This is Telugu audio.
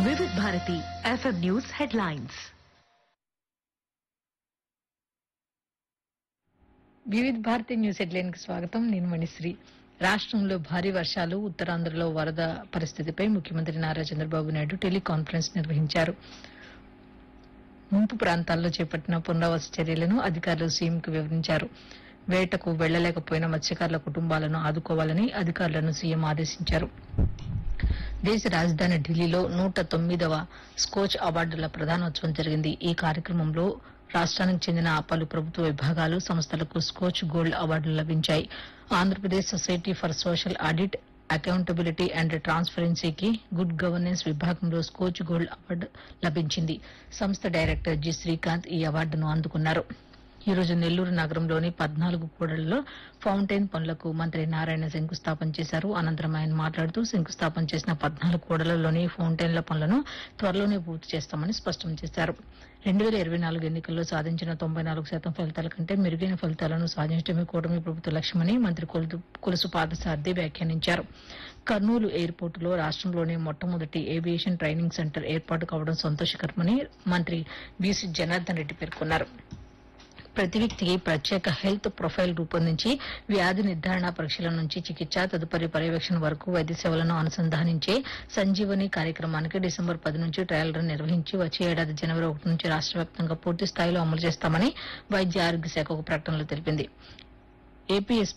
వివిధ భారతి ఎఫ్ఎం న్యూస్ హెడ్లైన్స్ వివిధ భారతి న్యూస్ హెడ్లైన్ కి స్వాగతం నేను మణిశ్రీ రాష్ట్రంలో భారీ వర్షాలు ఉత్తరాంధ్రలో వరద పరిస్థితిపై ముఖ్యమంత్రి నారా చంద్రబాబు నాయుడు టెలికాన్ఫరెన్స్ నిర్వహించారు ముంపు ప్రాంతాల్లో చేపట్టిన పునరావాస చర్యలను అధికారులు సీఎంకు వివరించారు వేటకు వెళ్లలేకపోయిన మత్స్యకారుల కుటుంబాలను ఆదుకోవాలని అధికారులను సీఎం ఆదేశించారు దేశ రాజధాని ఢిల్లీలో నూట తొమ్మిదవ స్కోచ్ అవార్డుల ప్రధానోత్సవం జరిగింది ఈ కార్యక్రమంలో రాష్ట్రానికి చెందిన పలు ప్రభుత్వ విభాగాలు సంస్థలకు స్కోచ్ గోల్డ్ అవార్డులు లభించాయి Andhra Pradesh society for social audit accountability and ట్రాన్స్పరెన్సీకి గుడ్ గవర్నెన్స్ విభాగంలో స్కోచ్ గోల్డ్ అవార్డు లభించింది సంస్థ డైరెక్టర్ జి శ్రీకాంత్ ఈ అవార్డును అందుకున్నారు ఈ రోజు నెల్లూరు నగరంలోని పద్నాలుగు కూడళ్లలో ఫౌంటైన్ పనులకు మంత్రి నారాయణ శంకుస్థాపన చేశారు అనంతరం ఆయన మాట్లాడుతూ శంకుస్థాపన చేసిన పద్నాలుగు కూడళ్లలోని ఫౌంటైన్ల పనులను త్వరలోనే పూర్తి చేస్తామని స్పష్టం చేశారు రెండు వేల ఇరవై నాలుగు ఎన్నికల్లో సాధించిన తొంభై నాలుగు శాతం ఫలితాల కంటే మెరుగైన ఫలితాలను సాధించడమే కూటమి ప్రభుత్వ లక్ష్యమని మంత్రి కొలుసు- కొలుసు పాదసారథి వ్యాఖ్యానించారు కర్నూలు ఎయిర్పోర్టులో రాష్ట్రంలోనే మొట్టమొదటి ఏవియేషన్ ట్రైనింగ్ సెంటర్ ఏర్పాటు కావడం సంతోషకరమని మంత్రి బీసీ జనార్దన్ రెడ్డి పేర్కొన్నారు ప్రతి వ్యక్తికి ప్రత్యేక హెల్త్ ప్రొఫైల్ రూపొందించి వ్యాధి నిర్ధారణ పరీక్షల నుంచి చికిత్స తదుపరి పర్యవేక్షణ వరకు వైద్య సేవలను అనుసంధానించే సంజీవని కార్యక్రమానికి డిసెంబర్ పది నుంచి ట్రయల్ రన్ నిర్వహించి వచ్చే ఏడాది జనవరి ఒకటి నుంచి రాష్ట్ర వ్యాప్తంగా పూర్తి స్థాయిలో అమలు చేస్తామని వైద్య ఆరోగ్య శాఖ ఒక ప్రకటనలో తెలిపింది ఏపీఎస్